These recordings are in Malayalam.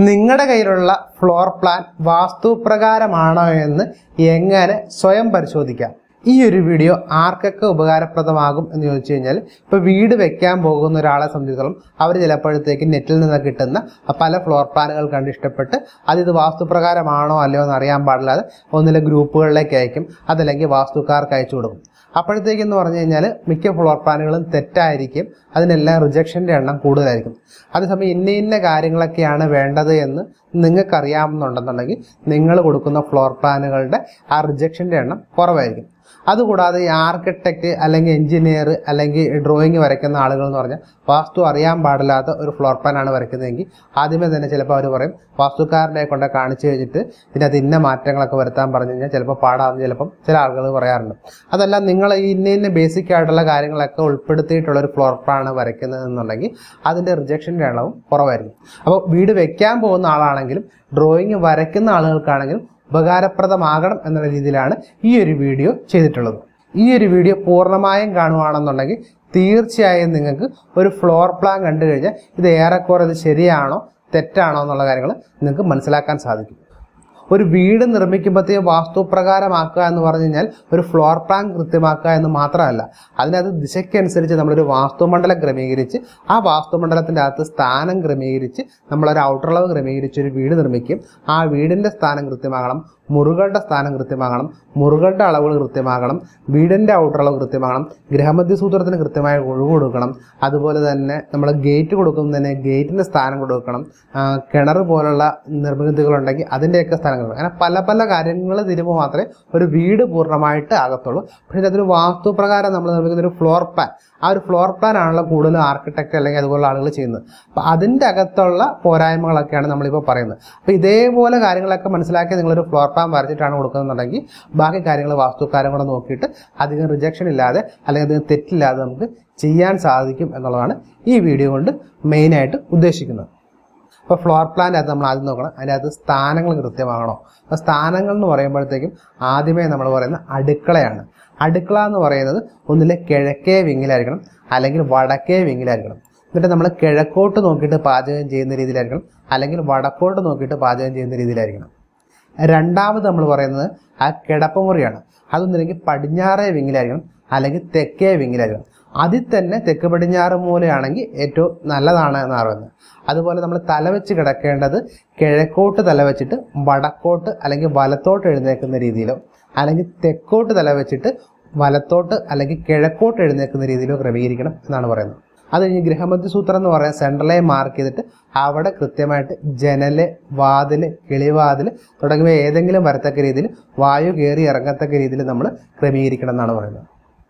നിങ്ങളുടെ കയ്യിലുള്ള ഫ്ലോർ പ്ലാൻ വാസ്തുപ്രകാരമാണോ എന്ന് എങ്ങനെ സ്വയം പരിശോധിക്കാം ഈ ഒരു വീഡിയോ ആർക്കൊക്കെ ഉപകാരപ്രദമാകും എന്ന് ചോദിച്ചു കഴിഞ്ഞാൽ ഇപ്പോൾ വീട് വെക്കാൻ പോകുന്ന ഒരാളെ സംബന്ധിച്ചിടത്തോളം അവർ ചിലപ്പോഴത്തേക്ക് നെറ്റിൽ നിന്ന് കിട്ടുന്ന പല ഫ്ലോർ പ്ലാനുകൾ കണ്ട് ഇഷ്ടപ്പെട്ട് അത് ഇത് വാസ്തുപ്രകാരമാണോ അല്ലയോ എന്ന് അറിയാൻ പാടില്ലാതെ ഒന്നിലെ ഗ്രൂപ്പുകളിലേക്ക് അയക്കും അതല്ലെങ്കിൽ വാസ്തുക്കാർക്ക് അയച്ചു കൊടുക്കും അപ്പോഴത്തേക്കെന്ന് പറഞ്ഞു കഴിഞ്ഞാൽ മിക്ക ഫ്ലോർ പ്ലാനുകളും തെറ്റായിരിക്കും അതിനെല്ലാം റിജക്ഷൻ്റെ എണ്ണം കൂടുതലായിരിക്കും അതേസമയം ഇന്ന ഇന്ന കാര്യങ്ങളൊക്കെയാണ് വേണ്ടത് എന്ന് നിങ്ങൾക്ക് അറിയാമെന്നുണ്ടെന്നുണ്ടെങ്കിൽ നിങ്ങൾ കൊടുക്കുന്ന ഫ്ലോർ പ്ലാനുകളുടെ ആ റിജക്ഷൻ്റെ എണ്ണം കുറവായിരിക്കും അതുകൂടാതെ ഈ ആർക്കിടെക്റ്റ് അല്ലെങ്കിൽ എഞ്ചിനീയർ അല്ലെങ്കിൽ ഡ്രോയിങ് വരയ്ക്കുന്ന ആളുകൾ എന്ന് പറഞ്ഞാൽ വാസ്തു അറിയാൻ പാടില്ലാത്ത ഒരു ഫ്ലോർ പ്ലാനാണ് വരയ്ക്കുന്നതെങ്കിൽ ആദ്യമേ തന്നെ ചിലപ്പോൾ അവർ പറയും വാസ്തുക്കാരനെ കൊണ്ട് കാണിച്ചു കഴിഞ്ഞിട്ട് ഇതിനകത്ത് ഇന്ന മാറ്റങ്ങളൊക്കെ വരുത്താൻ പറഞ്ഞു കഴിഞ്ഞാൽ ചിലപ്പോൾ പാടാമെന്ന് ചിലപ്പം ചില ആളുകൾ പറയാറുണ്ട് അതല്ല നിങ്ങൾ ഈ ഇന്ന ഇന്ന ബേസിക് ആയിട്ടുള്ള കാര്യങ്ങളൊക്കെ ഉൾപ്പെടുത്തിയിട്ടുള്ള ഒരു ഫ്ലോർ പ്ലാനാണ് വരയ്ക്കുന്നതെന്നുണ്ടെങ്കിൽ അതിൻ്റെ റിജക്ഷൻ്റെ എണ്ണവും കുറവായിരിക്കും അപ്പോൾ വീട് വെക്കാൻ പോകുന്ന ആളാണെങ്കിലും ഡ്രോയിങ് വരയ്ക്കുന്ന ആളുകൾക്കാണെങ്കിലും ഉപകാരപ്രദമാകണം എന്നുള്ള രീതിയിലാണ് ഈ ഒരു വീഡിയോ ചെയ്തിട്ടുള്ളത് ഈ ഒരു വീഡിയോ പൂർണ്ണമായും കാണുകയാണെന്നുണ്ടെങ്കിൽ തീർച്ചയായും നിങ്ങൾക്ക് ഒരു ഫ്ലോർ പ്ലാൻ കണ്ടു കഴിഞ്ഞാൽ ഇത് ഏറെക്കുറെ ഇത് ശരിയാണോ തെറ്റാണോ എന്നുള്ള കാര്യങ്ങൾ നിങ്ങൾക്ക് മനസ്സിലാക്കാൻ സാധിക്കും ഒരു വീട് നിർമ്മിക്കുമ്പോഴത്തേക്ക് വാസ്തുപ്രകാരമാക്കുക എന്ന് പറഞ്ഞു കഴിഞ്ഞാൽ ഒരു ഫ്ലോർ പ്ലാൻ കൃത്യമാക്കുക എന്ന് മാത്രമല്ല അതിനകത്ത് ദിശയ്ക്കനുസരിച്ച് നമ്മളൊരു വാസ്തുമണ്ഡലം ക്രമീകരിച്ച് ആ വാസ്തുമണ്ഡലത്തിൻ്റെ അകത്ത് സ്ഥാനം ക്രമീകരിച്ച് നമ്മളൊരു ഔട്ടറളവ് ക്രമീകരിച്ച് ഒരു വീട് നിർമ്മിക്കും ആ വീടിൻ്റെ സ്ഥാനം കൃത്യമാകണം മുറികളുടെ സ്ഥാനം കൃത്യമാകണം മുറികളുടെ അളവുകൾ കൃത്യമാകണം വീടിൻ്റെ ഔട്ടറളവ് കൃത്യമാകണം ഗ്രഹമധ്യ സൂത്രത്തിന് കൃത്യമായ ഒഴിവ് കൊടുക്കണം അതുപോലെ തന്നെ നമ്മൾ ഗേറ്റ് കൊടുക്കുന്നതിന് ഗേറ്റിൻ്റെ സ്ഥാനം കൊടുക്കണം ആ, കിണർ പോലുള്ള നിർമ്മിതികളുണ്ടെങ്കിൽ അതിൻ്റെയൊക്കെ സ്ഥാനം കൊടുക്കണം അങ്ങനെ പല പല കാര്യങ്ങൾ തിരുമ്പോൾ മാത്രമേ ഒരു വീട് പൂർണ്ണമായിട്ട് ആകത്തുള്ളൂ പക്ഷേ അതൊരു വാസ്തുപ്രകാരം നമ്മൾ നിർമ്മിക്കുന്ന ഒരു ഫ്ലോർ പ്ലാൻ ആ ഒരു ഫ്ലോർ പ്ലാൻ ആണല്ലോ കൂടുതലും ആർക്കിടെക്ട് അല്ലെങ്കിൽ അതുപോലുള്ള ആളുകൾ ചെയ്യുന്നത് അപ്പോൾ അതിൻ്റെ അകത്തുള്ള പോരായ്മകളൊക്കെയാണ് നമ്മളിപ്പോൾ പറയുന്നത് അപ്പോൾ ഇതേപോലെ കാര്യങ്ങളൊക്കെ മനസ്സിലാക്കി നിങ്ങളൊരു ഫ്ലോർ പ്ലാൻ വരച്ചിട്ടാണ് കൊടുക്കുന്നുണ്ടെങ്കിൽ ബാക്കി കാര്യങ്ങൾ വാസ്തുക്കാരും കൂടെ നോക്കിയിട്ട് അധികം റിജക്ഷൻ ഇല്ലാതെ അല്ലെങ്കിൽ അധികം തെറ്റില്ലാതെ നമുക്ക് ചെയ്യാൻ സാധിക്കും എന്നുള്ളതാണ് ഈ വീഡിയോ കൊണ്ട് മെയിനായിട്ട് ഉദ്ദേശിക്കുന്നത് അപ്പോൾ ഫ്ലോർ പ്ലാൻ്റെ അകത്ത് നമ്മൾ ആദ്യം നോക്കണം അതിൻ്റെ അകത്ത് സ്ഥാനങ്ങൾ കൃത്യമാകണോ അപ്പോൾ സ്ഥാനങ്ങൾ എന്ന് പറയുമ്പോഴത്തേക്കും ആദ്യമേ നമ്മൾ പറയുന്ന അടുക്കളയാണ് അടുക്കള എന്ന് പറയുന്നത് ഒന്നിലെ കിഴക്കേ വിങ്ങിലായിരിക്കണം അല്ലെങ്കിൽ വടക്കേ വിങ്ങിലായിരിക്കണം എന്നിട്ട് നമ്മൾ കിഴക്കോട്ട് നോക്കിയിട്ട് പാചകം ചെയ്യുന്ന രീതിയിലായിരിക്കണം അല്ലെങ്കിൽ വടക്കോട്ട് നോക്കിയിട്ട് പാചകം ചെയ്യുന്ന രീതിയിലായിരിക്കണം രണ്ടാമത് നമ്മൾ പറയുന്നത് ആ കിടപ്പുമുറിയാണ് അതൊന്നില്ലെങ്കിൽ പടിഞ്ഞാറേ വിങ്ങിലായിരിക്കണം അല്ലെങ്കിൽ തെക്കേ വിങ്ങിലായിരിക്കണം അതിൽ തന്നെ തെക്ക് പടിഞ്ഞാറ് മൂലയാണെങ്കിൽ ഏറ്റവും നല്ലതാണ് എന്നാണ് പറയുന്നത് അതുപോലെ നമ്മൾ തലവെച്ച് കിടക്കേണ്ടത് കിഴക്കോട്ട് തലവെച്ചിട്ട് വടക്കോട്ട് അല്ലെങ്കിൽ വലത്തോട്ട് എഴുന്നേൽക്കുന്ന രീതിയിലോ അല്ലെങ്കിൽ തെക്കോട്ട് തലവെച്ചിട്ട് വലത്തോട്ട് അല്ലെങ്കിൽ കിഴക്കോട്ട് എഴുന്നേൽക്കുന്ന രീതിയിലോ ക്രമീകരിക്കണം എന്നാണ് പറയുന്നത് അത് കഴിഞ്ഞ് ഗൃഹമധ്യ സൂത്രം എന്ന് പറയുന്ന സെൻട്രലെ മാർക്ക് ചെയ്തിട്ട് അവിടെ കൃത്യമായിട്ട് ജനല് വാതില് കിളിവാതില് തുടങ്ങിയവ ഏതെങ്കിലും വരത്തക്ക രീതിയിൽ വായു കയറി ഇറങ്ങത്തക്ക രീതിയിൽ നമ്മൾ ക്രമീകരിക്കണം എന്നാണ് പറയുന്നത്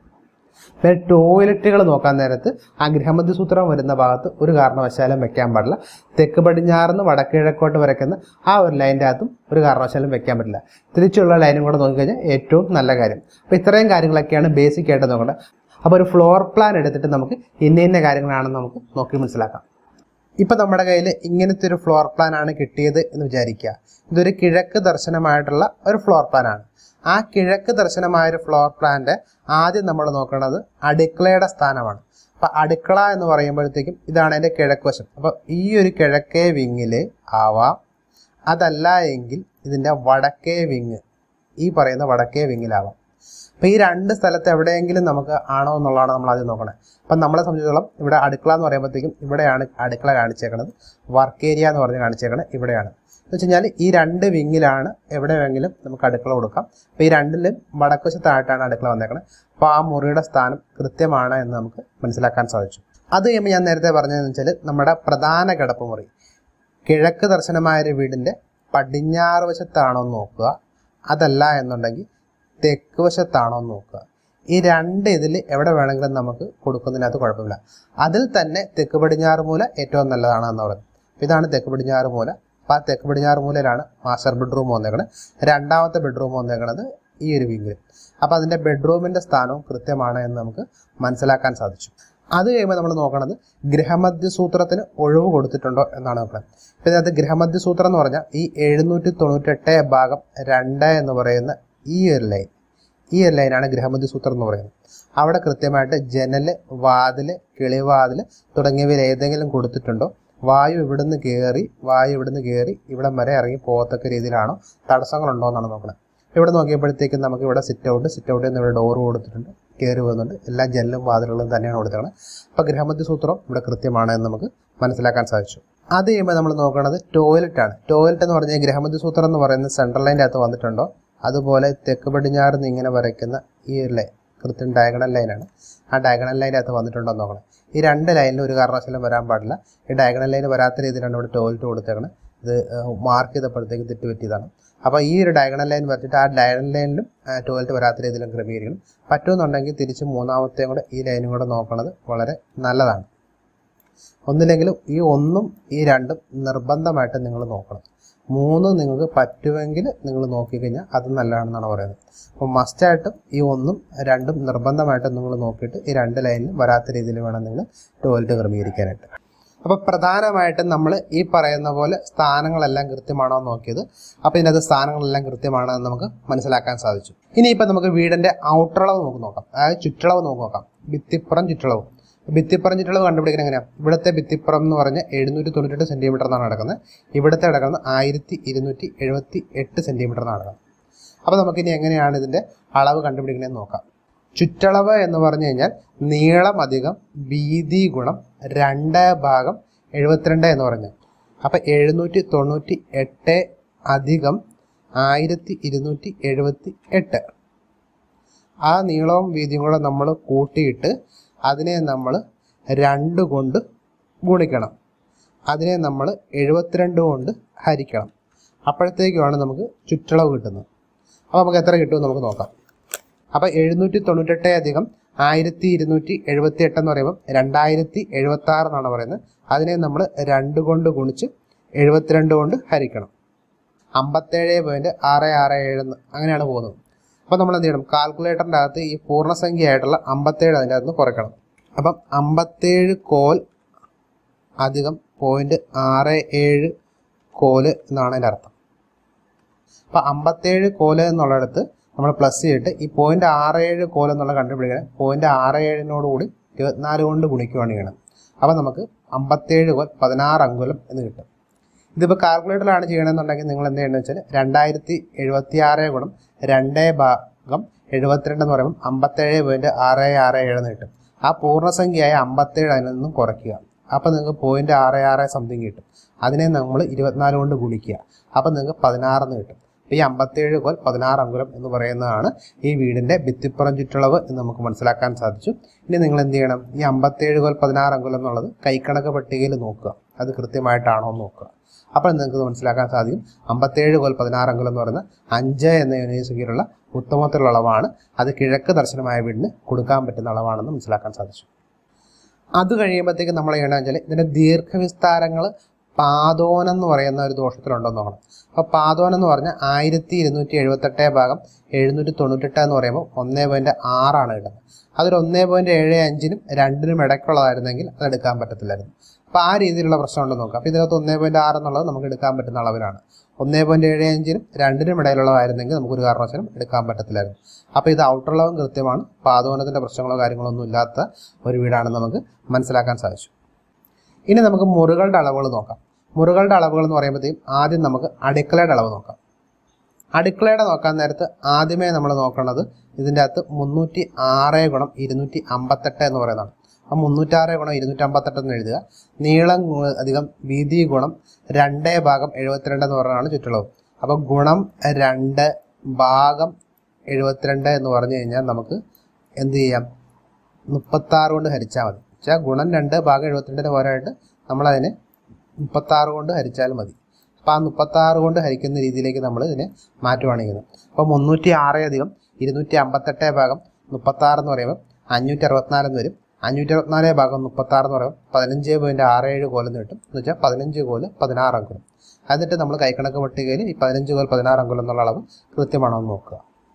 പിന്നെ ടോയ്ലറ്റുകൾ നോക്കാൻ നേരത്ത് ആ ഗൃഹമധ്യ സൂത്രം വരുന്ന ഭാഗത്ത് ഒരു കാരണവശാലും വെക്കാൻ പാടില്ല തെക്ക് പടിഞ്ഞാറുന്ന് വടക്കിഴക്കോട്ട് വരയ്ക്കുന്ന ആ ഒരു ലൈൻ്റെ അകത്തും ഒരു കാരണവശാലും വെക്കാൻ പറ്റില്ല തിരിച്ചുള്ള ലൈനും കൂടെ നോക്കിക്കഴിഞ്ഞാൽ ഏറ്റവും നല്ല കാര്യം അപ്പോൾ ഇത്രയും കാര്യങ്ങളൊക്കെയാണ് ബേസിക് ആയിട്ട് നോക്കേണ്ടത് അപ്പോൾ ഒരു ഫ്ലോർ പ്ലാൻ എടുത്തിട്ട് നമുക്ക് ഇന്ന ഇന്ന കാര്യങ്ങളാണെന്ന് നമുക്ക് നോക്കി മനസ്സിലാക്കാം ഇപ്പം നമ്മുടെ കയ്യിൽ ഇങ്ങനത്തെ ഒരു ഫ്ലോർ പ്ലാൻ ആണ് കിട്ടിയത് എന്ന് വിചാരിക്കുക ഇതൊരു കിഴക്ക് ദർശനമായിട്ടുള്ള ഒരു ഫ്ലോർ പ്ലാൻ ആണ് ആ കിഴക്ക് ദർശനമായ ഒരു ഫ്ലോർ പ്ലാന്റെ ആദ്യം നമ്മൾ നോക്കുന്നത് അടുക്കളയുടെ സ്ഥാനമാണ് അപ്പൊ അടുക്കള എന്ന് പറയുമ്പോഴത്തേക്കും ഇതാണ് എൻ്റെ കിഴക്ക് വശം അപ്പൊ ഈ ഒരു കിഴക്കേ വിങ്ങില് ആവാം അതല്ല എങ്കിൽ ഇതിൻ്റെ വടക്കേ വിങ് ഈ പറയുന്ന വടക്കേ വിങ്ങിലാവാം അപ്പൊ ഈ രണ്ട് സ്ഥലത്ത് എവിടെയെങ്കിലും നമുക്ക് ആണോ എന്നുള്ളതാണ് നമ്മൾ ആദ്യം നോക്കണത് അപ്പം നമ്മളെ സംബന്ധിച്ചിടത്തോളം ഇവിടെ അടുക്കള എന്ന് പറയുമ്പോഴത്തേക്കും ഇവിടെയാണ് അടുക്കള കാണിച്ചേക്കണത് വർക്ക് ഏരിയ എന്ന് പറഞ്ഞ് കാണിച്ചേക്കണത് ഇവിടെയാണ് എന്ന് വെച്ച് കഴിഞ്ഞാൽ ഈ രണ്ട് വിങ്ങിലാണ് എവിടെ വേണമെങ്കിലും നമുക്ക് അടുക്കള കൊടുക്കാം അപ്പോൾ ഈ രണ്ടിലും വടക്കുവശത്തായിട്ടാണ് അടുക്കള വന്നേക്കണത് അപ്പോൾ ആ മുറിയുടെ സ്ഥാനം കൃത്യമാണ് എന്ന് നമുക്ക് മനസ്സിലാക്കാൻ സാധിച്ചു അത് കഴിയുമ്പോൾ ഞാൻ നേരത്തെ പറഞ്ഞതെന്ന് വെച്ചാൽ നമ്മുടെ പ്രധാന കിടപ്പ് മുറി കിഴക്ക് ദർശനമായ ഒരു വീടിൻ്റെ പടിഞ്ഞാറ് വശത്താണോ എന്ന് നോക്കുക അതല്ല എന്നുണ്ടെങ്കിൽ തെക്ക് വശത്താണോ എന്ന് നോക്കുക ഈ രണ്ട് ഇതിൽ എവിടെ വേണമെങ്കിലും നമുക്ക് കൊടുക്കുന്നതിനകത്ത് കുഴപ്പമില്ല അതിൽ തന്നെ തെക്ക് പടിഞ്ഞാറ് മൂല ഏറ്റവും നല്ലതാണ് എന്ന് പറയുന്നത് അപ്പോൾ ഇതാണ് തെക്ക് പടിഞ്ഞാറ് മൂല അപ്പോൾ ആ തെക്ക് പടിഞ്ഞാറ് മൂലയിലാണ് മാസ്റ്റർ ബെഡ്റൂം വന്നേക്കണത് രണ്ടാമത്തെ ബെഡ്റൂം വന്നേക്കണത് ഈ ഒരു വിങ്ങിൽ അപ്പോൾ അതിൻ്റെ ബെഡ്റൂമിൻ്റെ സ്ഥാനവും കൃത്യമാണ് എന്ന് നമുക്ക് മനസ്സിലാക്കാൻ സാധിച്ചു അത് കഴിയുമ്പോൾ നമ്മൾ നോക്കണത് ഗ്രഹമധ്യ സൂത്രത്തിന് ഒഴിവ് കൊടുത്തിട്ടുണ്ടോ എന്നാണ് നോക്കുന്നത് ഇപ്പം ഇതിനകത്ത് ഗ്രഹമധ്യ സൂത്രം എന്ന് പറഞ്ഞാൽ ഈ എഴുന്നൂറ്റി തൊണ്ണൂറ്റെട്ട് ഭാഗം രണ്ട് എന്ന് പറയുന്ന ഈ ഒരു ലൈൻ ഈ ഒരു ലൈനാണ് ഗ്രഹമധ്യ സൂത്രം എന്ന് പറയുന്നത് അവിടെ കൃത്യമായിട്ട് ജനല് വാതില് കിളിവാതില് തുടങ്ങിയവയിൽ ഏതെങ്കിലും കൊടുത്തിട്ടുണ്ടോ വായു ഇവിടുന്ന് കയറി വായു ഇവിടുന്ന് കയറി ഇവിടം വരെ ഇറങ്ങി പോകത്തക്ക രീതിയിലാണോ തടസ്സങ്ങളുണ്ടോ എന്നാണ് നോക്കുന്നത് ഇവിടെ നോക്കിയപ്പോഴത്തേക്കും നമുക്ക് ഇവിടെ സിറ്റ് ഔട്ട് സിറ്റ് ഔട്ടിൽ നിന്ന് ഇവിടെ ഡോർ കൊടുത്തിട്ടുണ്ട് കയറി പോകുന്നുണ്ട് എല്ലാ ജനലും വാതിലുകളും തന്നെയാണ് കൊടുത്തേക്കുന്നത് അപ്പോൾ ഗൃഹമധ്യ സൂത്രം ഇവിടെ കൃത്യമാണ് എന്ന് നമുക്ക് മനസ്സിലാക്കാൻ സാധിച്ചു അത് കഴിയുമ്പോൾ നമ്മൾ നോക്കുന്നത് ടോയ്ലറ്റ് ആണ് ടോയ്ലറ്റ് എന്ന് പറഞ്ഞാൽ ഗൃഹമധ്യ സൂത്രം എന്ന് പറയുന്നത് സെൻട്രൽ ലൈൻ്റെ അകത്ത് വന്നിട്ടുണ്ടോ അതുപോലെ തെക്ക് പടിഞ്ഞാറ് നിന്ന് ഇങ്ങനെ വരയ്ക്കുന്ന ഈ ഒരു ലൈൻ കൃത്യം ഡയഗണൽ ലൈനാണ് ആ ഡയഗണൽ ലൈൻ്റെ അകത്ത് വന്നിട്ടുണ്ടോ എന്ന് നോക്കണം ഈ രണ്ട് ലൈനിൽ ഒരു കാരണവശാലും വരാൻ പാടില്ല ഈ ഡയഗണൽ ലൈൻ വരാത്ത രീതിയിലാണ് ഇവിടെ ടോയ്ലറ്റ് കൊടുത്തേക്കുന്നത് ഇത് മാർക്ക് ചെയ്തപ്പോഴത്തേക്ക് തെറ്റ് പറ്റിയതാണ് അപ്പോൾ ഈ ഒരു ഡയഗണൽ ലൈൻ വരച്ചിട്ട് ആ ഡയഗണൽ ലൈനിലും ടോയ്ലറ്റ് വരാത്ത രീതിയിലും ക്രമീകരിക്കണം പറ്റുമെന്നുണ്ടെങ്കിൽ തിരിച്ച് മൂന്നാമത്തെയും കൂടെ ഈ ലൈനും കൂടെ നോക്കുന്നത് വളരെ നല്ലതാണ് ഒന്നില്ലെങ്കിലും ഈ ഒന്നും ഈ രണ്ടും നിർബന്ധമായിട്ട് നിങ്ങൾ നോക്കണം മൂന്ന് നിങ്ങൾക്ക് പറ്റുമെങ്കിൽ നിങ്ങൾ നോക്കിക്കഴിഞ്ഞാൽ അത് നല്ലതാണെന്നാണ് പറയുന്നത് അപ്പോൾ മസ്റ്റായിട്ടും ഈ ഒന്നും രണ്ടും നിർബന്ധമായിട്ടും നിങ്ങൾ നോക്കിയിട്ട് ഈ രണ്ട് ലൈനിലും വരാത്ത രീതിയിൽ വേണം നിങ്ങൾ ടോയ്ലറ്റ് ക്രമീകരിക്കാനായിട്ട് അപ്പോൾ പ്രധാനമായിട്ടും നമ്മൾ ഈ പറയുന്ന പോലെ സ്ഥാനങ്ങളെല്ലാം കൃത്യമാണോ എന്ന് നോക്കിയത് അപ്പോൾ ഇതിനകത്ത് സ്ഥാനങ്ങളെല്ലാം കൃത്യമാണോ എന്ന് നമുക്ക് മനസ്സിലാക്കാൻ സാധിച്ചു ഇനിയിപ്പോൾ നമുക്ക് വീടിൻ്റെ ഔട്ടളവ് നമുക്ക് നോക്കാം അതായത് ചുറ്റളവ് നമുക്ക് നോക്കാം ഭിത്തിപ്പുറം ചുറ്റളവ് ഭിത്തിപ്പുറം ചുറ്റളവ് കണ്ടുപിടിക്കുന്നത് എങ്ങനെയാണ് ഇവിടുത്തെ ഭിത്തിപ്പുറം എന്ന് പറഞ്ഞാൽ എഴുന്നൂറ്റി തൊണ്ണൂറ്റെട്ട് സെൻറ്റിമീറ്റർ എന്നാണ് നടക്കുന്നത് ഇവിടുത്തെ കിടക്കുന്നത് ആയിരത്തി ഇരുന്നൂറ്റി എഴുപത്തി എട്ട് സെൻറ്റിമീറ്റർ എന്നാണ് നടക്കുന്നത് അപ്പോൾ നമുക്കിനി എങ്ങനെയാണ് ഇതിൻ്റെ അളവ് കണ്ടുപിടിക്കണമെന്ന് നോക്കാം ചുറ്റളവ് എന്ന് പറഞ്ഞു കഴിഞ്ഞാൽ നീളം അധികം വീതി ഗുണം രണ്ട് ഭാഗം എഴുപത്തിരണ്ട് എന്ന് പറഞ്ഞാൽ അപ്പം എഴുന്നൂറ്റി തൊണ്ണൂറ്റി എട്ട് അധികം ആയിരത്തി ഇരുന്നൂറ്റി എഴുപത്തി എട്ട് ആ നീളവും വീതിയും കൂടെ നമ്മൾ കൂട്ടിയിട്ട് അതിനെ നമ്മൾ രണ്ട് കൊണ്ട് ഗുണിക്കണം അതിനെ നമ്മൾ എഴുപത്തിരണ്ട് കൊണ്ട് ഹരിക്കണം അപ്പോഴത്തേക്കുമാണ് നമുക്ക് ചുറ്റളവ് കിട്ടുന്നത് അപ്പോൾ നമുക്ക് എത്ര കിട്ടുമെന്ന് നമുക്ക് നോക്കാം അപ്പോൾ എഴുന്നൂറ്റി തൊണ്ണൂറ്റെട്ട് അധികം ആയിരത്തി ഇരുന്നൂറ്റി എഴുപത്തി എട്ട് എന്ന് പറയുമ്പോൾ രണ്ടായിരത്തി എഴുപത്തി ആറ് എന്നാണ് പറയുന്നത് അതിനെ നമ്മൾ രണ്ട് കൊണ്ട് ഗുണിച്ച് എഴുപത്തിരണ്ട് കൊണ്ട് ഹരിക്കണം അമ്പത്തേഴ് പോയിന്റ് ആറ് ആറ് ഏഴ് എന്ന് അങ്ങനെയാണ് പോകുന്നത് അപ്പോൾ നമ്മൾ എന്ത് ചെയ്യണം കാൽക്കുലേറ്ററിൻ്റെ അകത്ത് ഈ പൂർണ്ണസംഖ്യയായിട്ടുള്ള അമ്പത്തേഴ് അതിൻ്റെ അകത്ത് നിന്ന് കുറയ്ക്കണം അപ്പം അമ്പത്തേഴ് കോൽ അധികം പോയിന്റ് ആറ് ഏഴ് കോല് എന്നാണ് അതിൻ്റെ അർത്ഥം അപ്പം അമ്പത്തേഴ് കോല് എന്നുള്ളിടത്ത് നമ്മൾ പ്ലസ് ചെയ്തിട്ട് ഈ പോയിന്റ് ആറ് ഏഴ് കോല് എന്നുള്ള കണ്ടുപിടിക്കണം പോയിന്റ് ആറ് ഏഴിനോട് കൂടി ഇരുപത്തിനാല് കൊണ്ട് ഗുണിക്കുകയാണ് ചെയ്യണം അപ്പം നമുക്ക് അമ്പത്തേഴ് കോൽ പതിനാറ് അങ്കുലം എന്ന് കിട്ടും ഇതിപ്പോൾ കാൽക്കുലേറ്ററിലാണ് ചെയ്യണമെന്നുണ്ടെങ്കിൽ നിങ്ങൾ എന്ത് ചെയ്യണമെന്ന് വെച്ചാൽ രണ്ടായിരത്തി എഴുപത്തി ആറ് ഗുണം രണ്ട് ഭാഗം എഴുപത്തിരണ്ട് എന്ന് പറയുമ്പോൾ അമ്പത്തേഴ് പോയിന്റ് ആറ് ആറ് ഏഴ് എന്ന് കിട്ടും ആ പൂർണ്ണസംഖ്യയായ അമ്പത്തേഴ് അതിൽ നിന്നും കുറയ്ക്കുക അപ്പോൾ നിങ്ങൾക്ക് പോയിന്റ് ആറ് ആറ് സംതിങ് കിട്ടും അതിനെ നമ്മൾ ഇരുപത്തിനാല് കൊണ്ട് ഗുണിക്കുക അപ്പോൾ നിങ്ങൾക്ക് പതിനാറെന്ന് കിട്ടും അപ്പോൾ ഈ അമ്പത്തേഴ് കോൽ പതിനാറ് അങ്കുലം എന്ന് പറയുന്നതാണ് ഈ വീടിൻ്റെ ഭിത്തിപ്പുറം ചുറ്റളവ് എന്ന് നമുക്ക് മനസ്സിലാക്കാൻ സാധിച്ചു ഇനി നിങ്ങൾ എന്ത് ചെയ്യണം ഈ അമ്പത്തേഴ് കോൽ പതിനാറ് അങ്കുലം എന്നുള്ളത് കൈക്കണക്ക് പട്ടികയിൽ നോക്കുക അത് കൃത്യമായിട്ടാണോ എന്ന് നോക്കുക അപ്പോൾ നിങ്ങൾക്ക് മനസ്സിലാക്കാൻ സാധിക്കും അമ്പത്തേഴ് കോൽ പതിനാറ് അങ്കുലം എന്ന് പറയുന്ന അഞ്ച് എന്ന യൂണിവേഴ്സിറ്റിയിലുള്ള ഉത്തമത്തിലുള്ള അളവാണ് അത് കിഴക്ക് ദർശനമായ വീടിന് കൊടുക്കാൻ പറ്റുന്ന അളവാണെന്ന് മനസ്സിലാക്കാൻ സാധിച്ചു അത് കഴിയുമ്പോഴത്തേക്ക് നമ്മൾ ചെയ്യണമെന്ന് വെച്ചാൽ ഇതിൻ്റെ ദീർഘവിസ്താരങ്ങൾ പാതോനം എന്ന് പറയുന്ന ഒരു ദോഷത്തിലുണ്ടോ എന്ന് നോക്കണം അപ്പോൾ പാതോനം എന്ന് പറഞ്ഞാൽ ആയിരത്തി ഇരുന്നൂറ്റി എഴുപത്തെട്ട് ഭാഗം എഴുന്നൂറ്റി തൊണ്ണൂറ്റെട്ട് എന്ന് പറയുമ്പോൾ ഒന്നേ പോയിന്റ് ആറാണ് കിട്ടുന്നത് അതൊരു ഒന്നേ പോയിന്റ് ഏഴ് അഞ്ചിനും രണ്ടിനും ഇടയ്ക്കുള്ളതായിരുന്നെങ്കിൽ അത് എടുക്കാൻ പറ്റത്തില്ലായിരുന്നു അപ്പോൾ ആ രീതിയിലുള്ള പ്രശ്നം ഉണ്ടെന്ന് നോക്കാം അപ്പോൾ ഇതിനകത്ത് ഒന്നേ പോയിന്റ് ആറ് എന്നുള്ളത് നമുക്ക് എടുക്കാൻ പറ്റുന്ന അളവിലാണ് ഒന്നേ പോയിന്റ് ഏഴ് അഞ്ചിനും രണ്ടിനും ഇടയിലുള്ളതായിരുന്നെങ്കിൽ നമുക്ക് ഒരു കാരണവശാലും എടുക്കാൻ പറ്റത്തില്ലായിരുന്നു അപ്പോൾ ഇത് ഔട്ടർളവും കൃത്യമാണ് പാതോനത്തിൻ്റെ പ്രശ്നങ്ങളോ കാര്യങ്ങളോ ഒന്നും ഇല്ലാത്ത ഒരു വീടാണെന്ന് നമുക്ക് മനസ്സിലാക്കാൻ സാധിച്ചു ഇനി നമുക്ക് മുറികളുടെ അളവുകൾ നോക്കാം മുറികളുടെ അളവുകൾ എന്ന് പറയുമ്പോഴത്തേക്കും ആദ്യം നമുക്ക് അടുക്കളയുടെ അളവ് നോക്കാം അടുക്കളയുടെ നോക്കാൻ നേരത്ത് ആദ്യമേ നമ്മൾ നോക്കേണ്ടത് ഇതിൻ്റെ അകത്ത് മുന്നൂറ്റി ആറ് ഗുണം ഇരുന്നൂറ്റി അമ്പത്തെട്ട് എന്ന് പറയുന്നതാണ് ആ മുന്നൂറ്റാറ് ഗുണം ഇരുന്നൂറ്റി അമ്പത്തെട്ട് എന്ന് എഴുതുക നീളം ഗു- അധികം വീതി ഗുണം രണ്ടേ ഭാഗം എഴുപത്തിരണ്ട് എന്ന് പറയുന്നതാണ് ചുറ്റളവ് അപ്പോൾ ഗുണം രണ്ട് ഭാഗം എഴുപത്തിരണ്ട് എന്ന് പറഞ്ഞു കഴിഞ്ഞാൽ നമുക്ക് എന്ത് ചെയ്യാം മുപ്പത്താറ് കൊണ്ട് ഹരിച്ചാൽ മതി വെച്ചാൽ ഗുണം രണ്ട് ഭാഗം എഴുപത്തിരണ്ടിന് പോരായിട്ട് നമ്മളതിനെ മുപ്പത്താറ് കൊണ്ട് ഹരിച്ചാൽ മതി അപ്പോൾ ആ മുപ്പത്താറ് കൊണ്ട് ഹരിക്കുന്ന രീതിയിലേക്ക് നമ്മൾ ഇതിനെ മാറ്റുവാണ് ചെയ്യുന്നത് അപ്പോൾ മുന്നൂറ്റി ആറ് അധികം ഇരുന്നൂറ്റി അമ്പത്തെട്ട് ഭാഗം മുപ്പത്താറ് എന്ന് പറയുമ്പോൾ അഞ്ഞൂറ്റി അറുപത്തിനാല് എന്ന് വരും അഞ്ഞൂറ്റി അറുപത്തിനാല് ഭാഗം മുപ്പത്താറ് എന്ന് പറയുമ്പോൾ പതിനഞ്ച് പോയിൻറ്റ് ആറ് ഏഴ് കോലെന്ന് കിട്ടും എന്ന് വെച്ചാൽ പതിനഞ്ച് കോല് പതിനാറ് അങ്കുലം എന്നിട്ട് നമ്മൾ കൈക്കണക്ക് പട്ടികയിൽ ഈ പതിനഞ്ച് കോൽ പതിനാറ് അങ്കുലം എന്നുള്ള അളവ് കൃത്യമാണോ എന്ന് നോക്കുക